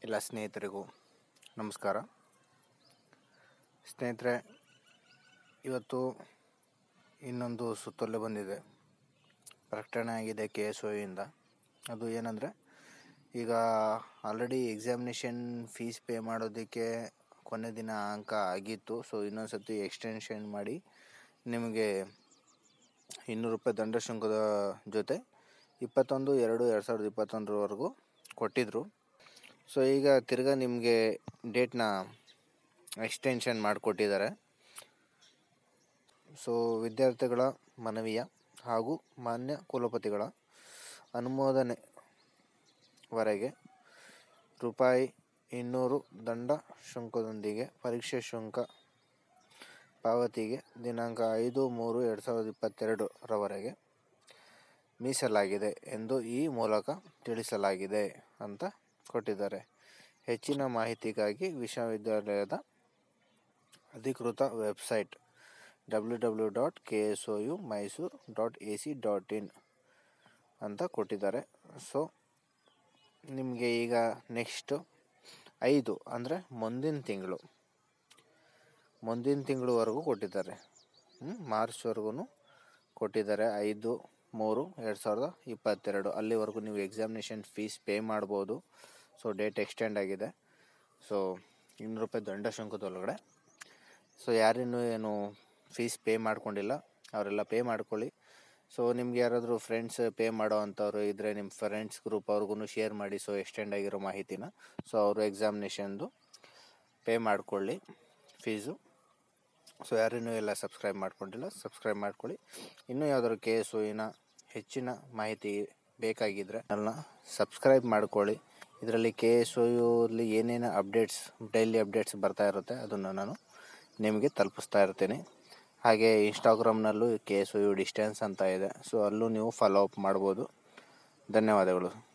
ಎಲ್ಲ ಸ್ನೇಹಿತರಿಗೂ ನಮಸ್ಕಾರ ಸ್ನೇಹಿತರೆ ಇವತ್ತು ಇನ್ನೊಂದು ಸುತ್ತೋಲೆ ಬಂದಿದೆ ಪ್ರಕಟಣೆ ಆಗಿದೆ ಕೆ ಎಸ್ ಇಂದ ಅದು ಏನಂದರೆ ಈಗ ಆಲ್ರೆಡಿ ಎಕ್ಸಾಮಿನೇಷನ್ ಫೀಸ್ ಪೇ ಮಾಡೋದಕ್ಕೆ ಕೊನೆ ದಿನ ಅಂಕ ಆಗಿತ್ತು ಸೊ ಇನ್ನೊಂದು ಸರ್ತಿ ಎಕ್ಸ್ಟೆನ್ಷನ್ ಮಾಡಿ ನಿಮಗೆ ಇನ್ನೂರು ರೂಪಾಯಿ ದಂಡ ಶುಲ್ಕದ ಜೊತೆ ಇಪ್ಪತ್ತೊಂದು ಎರಡು ಎರಡು ಸಾವಿರದ ಇಪ್ಪತ್ತೊಂದರವರೆಗೂ ಕೊಟ್ಟಿದ್ದರು ಸೊ ಈಗ ತಿರ್ಗಾ ನಿಮಗೆ ಡೇಟ್ನ ಎಕ್ಸ್ಟೆನ್ಷನ್ ಮಾಡಿಕೊಟ್ಟಿದ್ದಾರೆ ಸೊ ವಿದ್ಯಾರ್ಥಿಗಳ ಮನವಿಯ ಹಾಗೂ ಮಾನ್ಯ ಕುಲಪತಿಗಳ ಅನುಮೋದನೆವರೆಗೆ ರೂಪಾಯಿ ಇನ್ನೂರು ದಂಡ ಶುಲ್ಕದೊಂದಿಗೆ ಪರೀಕ್ಷೆ ಶುಲ್ಕ ಪಾವತಿಗೆ ದಿನಾಂಕ ಐದು ಮೂರು ಎರಡು ಸಾವಿರದ ಇಪ್ಪತ್ತೆರಡರವರೆಗೆ ಮೀಸಲಾಗಿದೆ ಎಂದು ಈ ಮೂಲಕ ತಿಳಿಸಲಾಗಿದೆ ಅಂತ ಕೊಟ್ಟಿದ್ದಾರೆ ಹೆಚ್ಚಿನ ಮಾಹಿತಿಗಾಗಿ ವಿಶ್ವವಿದ್ಯಾಲಯದ ಅಧಿಕೃತ website W W dot K S O U Mysuru dot A C dot in ಅಂತ ಕೊಟ್ಟಿದ್ದಾರೆ ಸೊ ನಿಮಗೆ ಈಗ ನೆಕ್ಸ್ಟು ಐದು ಅಂದರೆ ಮುಂದಿನ ತಿಂಗಳು ಮುಂದಿನ ತಿಂಗಳವರೆಗೂ ಕೊಟ್ಟಿದ್ದಾರೆ ಮಾರ್ಚ್ವರೆಗೂ ಕೊಟ್ಟಿದ್ದಾರೆ ಐದು ಮೂರು ಎರಡು ಸಾವಿರದ ಇಪ್ಪತ್ತೆರಡು ಅಲ್ಲಿವರೆಗೂ ನೀವು ಎಕ್ಸಾಮಿನೇಷನ್ ಫೀಸ್ ಪೇ ಮಾಡ್ಬೋದು ಸೊ ಡೇಟ್ ಎಕ್ಸ್ಟೆಂಡ್ ಆಗಿದೆ ಸೊ ಇನ್ನೂರು ರೂಪಾಯಿ ದಂಡ ಶುಲ್ಕದೊಳಗಡೆ ಸೊ ಯಾರಿನ್ನೂ ಏನು ಫೀಸ್ ಪೇ ಮಾಡ್ಕೊಂಡಿಲ್ಲ ಅವರೆಲ್ಲ ಪೇ ಮಾಡ್ಕೊಳ್ಳಿ ಸೊ ನಿಮ್ಗೆ ಯಾರಾದರೂ ಫ್ರೆಂಡ್ಸ್ ಪೇ ಮಾಡೋ ಅಂಥವ್ರು ಇದ್ದರೆ ನಿಮ್ಮ ಫ್ರೆಂಡ್ಸ್ ಗ್ರೂಪ್ ಅವ್ರಿಗೂ ಶೇರ್ ಮಾಡಿ ಸೊ ಎಕ್ಸ್ಟೆಂಡ್ ಆಗಿರೋ ಮಾಹಿತಿನ ಸೊ ಅವರು ಎಕ್ಸಾಮಿನೇಷನ್ದು ಪೇ ಮಾಡಿಕೊಳ್ಳಿ ಫೀಸು ಸೊ ಯಾರಿನ್ನೂ ಎಲ್ಲ ಸಬ್ಸ್ಕ್ರೈಬ್ ಮಾಡ್ಕೊಂಡಿಲ್ಲ ಸಬ್ಸ್ಕ್ರೈಬ್ ಮಾಡ್ಕೊಳ್ಳಿ ಇನ್ನೂ ಯಾವ್ದಾದ್ರು ಕೆ ಎಸ್ ಒಯಿನ ಹೆಚ್ಚಿನ ಮಾಹಿತಿ ಬೇಕಾಗಿದ್ದರೆ ನನ್ನ ಸಬ್ಸ್ಕ್ರೈಬ್ ಮಾಡ್ಕೊಳ್ಳಿ ಇದರಲ್ಲಿ ಕೆ ಎಸ್ ಒಯಲ್ಲಿ ಏನೇನು ಅಪ್ಡೇಟ್ಸ್ ಡೈಲಿ ಅಪ್ಡೇಟ್ಸ್ ಬರ್ತಾ ಇರುತ್ತೆ ಅದನ್ನು ನಾನು ನಿಮಗೆ ತಲುಪಿಸ್ತಾ ಇರ್ತೀನಿ ಹಾಗೆ ಇನ್ಸ್ಟಾಗ್ರಾಮ್ನಲ್ಲೂ K S O U distance ಅಂತ ಇದೆ ಸೊ ಅಲ್ಲೂ ನೀವು ಫಾಲೋ ಅಪ್ ಮಾಡ್ಬೋದು ಧನ್ಯವಾದಗಳು